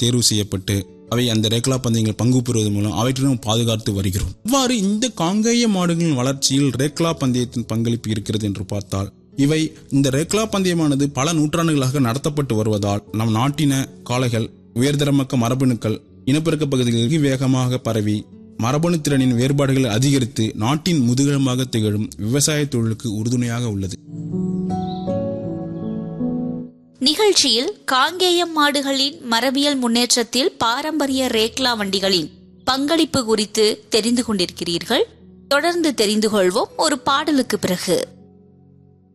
தேர்வு செய்யப்பட்டு அவை அந்த ரேக்லா பந்தயங்கள் பங்கு பெறுவதன் மூலம் அவற்றிலும் பாதுகாத்து வருகிறோம் இவ்வாறு இந்த காங்கேய மாடுகளின் வளர்ச்சியில் ரேக்லா பந்தயத்தின் பங்களிப்பு இருக்கிறது என்று பார்த்தால் இவை இந்த ரேக்லா பந்தயமானது பல நூற்றாண்டுகளாக நடத்தப்பட்டு வருவதால் நம் நாட்டின காளைகள் உயர்தரமக்க மரபணுக்கள் இனப்பெருக்க பகுதிகளுக்கு வேகமாக பரவி மரபணு திறனின் வேறுபாடுகளை அதிகரித்து நாட்டின் முதுகெலும்பாக திகழும் விவசாய தொழிலுக்கு உறுதுணையாக உள்ளது நிகழ்ச்சியில் காங்கேயம் மாடுகளின் மரபியல் முன்னேற்றத்தில் பாரம்பரிய ரேக்லா வண்டிகளின் பங்களிப்பு குறித்து தெரிந்து கொண்டிருக்கிறீர்கள் தொடர்ந்து தெரிந்து கொள்வோம் ஒரு பாடலுக்கு பிறகு